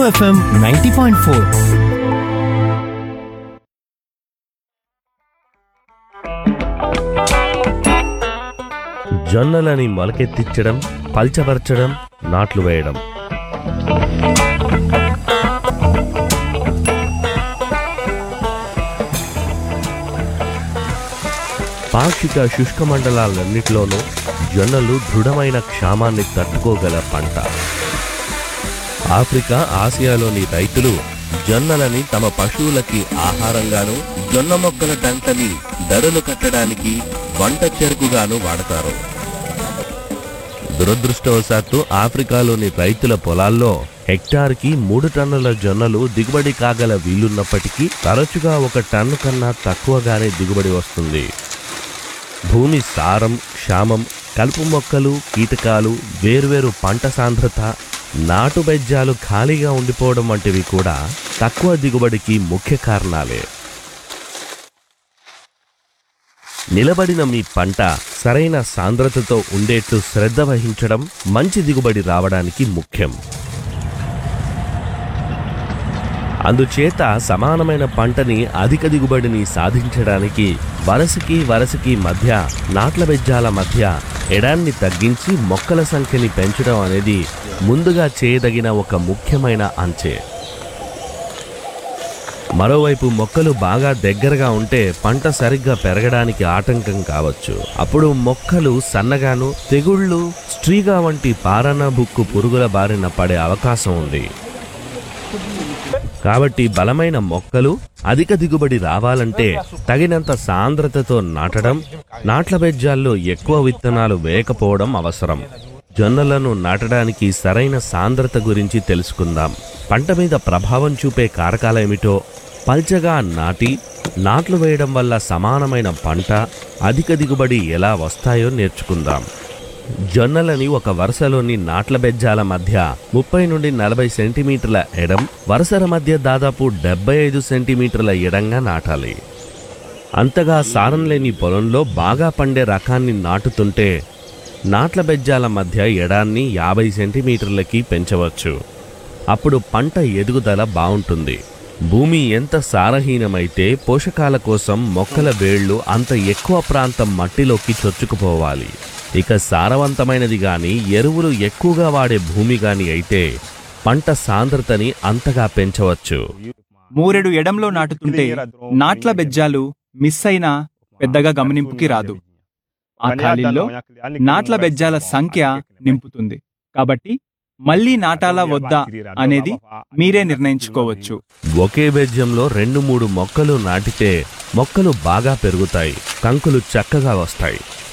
FM ninety point four జొన్నలని మొలకెత్తించడం పల్చబరచడం నాట్లు వేయడం పాక్షిక శుష్క మండలాలన్నిటిలోనూ జొన్నలు దృఢమైన క్షామాన్ని తట్టుకోగల పంట ఆఫ్రికా ఆసియాలోని రైతులు జొన్నలని తమ పశువులకి ఆహారంగాను జొన్న మొక్కల డంటని దరులు కట్టడానికి వంట చెరుకుగాను వాడతారు దురదృష్టవశాత్తు ఆఫ్రికాలోని రైతుల పొలాల్లో హెక్టార్కి మూడు టన్నుల జొన్నలు దిగుబడి కాగల వీలున్నప్పటికీ తరచుగా ఒక టన్ను కన్నా తక్కువగానే దిగుబడి వస్తుంది భూమి సారం క్షామం కలుపు మొక్కలు కీటకాలు వేర్వేరు పంట సాంద్రత నాటు బెజ్జాలు ఖాళీగా ఉండిపోవడం వంటివి కూడా తక్కువ దిగుబడికి ముఖ్య కారణాలే నిలబడిన మీ పంట సరైన సాంద్రతతో ఉండేట్లు శ్రద్ధ వహించడం మంచి దిగుబడి రావడానికి ముఖ్యం అందుచేత సమానమైన పంటని అధిక దిగుబడిని సాధించడానికి వరసకి వరసకి మధ్య నాట్ల బెజ్జాల మధ్య ఎడాన్ని తగ్గించి మొక్కల సంఖ్యని పెంచడం అనేది ముందుగా చేయదగిన ఒక ముఖ్యమైన అంచే మరోవైపు మొక్కలు బాగా దగ్గరగా ఉంటే పంట సరిగ్గా పెరగడానికి ఆటంకం కావచ్చు అప్పుడు మొక్కలు సన్నగాను తెగుళ్ళు స్ట్రీగా వంటి పారణ బుక్కు పురుగుల బారిన పడే అవకాశం ఉంది కాబట్టి బలమైన మొక్కలు అధిక దిగుబడి రావాలంటే తగినంత సాంద్రతతో నాటడం నాట్ల బెజ్జాల్లో ఎక్కువ విత్తనాలు వేయకపోవడం అవసరం జొన్నలను నాటడానికి సరైన సాంద్రత గురించి తెలుసుకుందాం పంట మీద ప్రభావం చూపే కారకాలేమిటో పల్చగా నాటి నాట్లు వేయడం వల్ల సమానమైన పంట అధిక దిగుబడి ఎలా వస్తాయో నేర్చుకుందాం జొన్నలని ఒక వరుసలోని నాట్ల బెజ్జాల మధ్య ముప్పై నుండి నలభై సెంటీమీటర్ల ఎడం వరుసల మధ్య దాదాపు డెబ్బై ఐదు సెంటీమీటర్ల ఎడంగా నాటాలి అంతగా సారం లేని పొలంలో బాగా పండే రకాన్ని నాటుతుంటే నాట్ల బెజ్జాల మధ్య ఎడాన్ని యాభై సెంటీమీటర్లకి పెంచవచ్చు అప్పుడు పంట ఎదుగుదల బావుంటుంది భూమి ఎంత సారహీనమైతే పోషకాల కోసం మొక్కల వేళ్ళు అంత ఎక్కువ ప్రాంతం మట్టిలోకి చొచ్చుకుపోవాలి ఇక సారవంతమైనది గాని ఎరువులు ఎక్కువగా వాడే భూమి గాని అయితే పంట సాంద్రతని అంతగా పెంచవచ్చు మూరెడు ఎడంలో నాటుతుంటే నాట్ల బెజ్జాలు మిస్ అయినా పెద్దగా గమనింపుకి రాదు ఆ ఖాళీల్లో నాట్ల బెజ్జాల సంఖ్య నింపుతుంది కాబట్టి మళ్ళీ నాటాలా వద్దా అనేది మీరే నిర్ణయించుకోవచ్చు ఒకే బెజ్జంలో రెండు మూడు మొక్కలు నాటితే మొక్కలు బాగా పెరుగుతాయి కంకులు చక్కగా వస్తాయి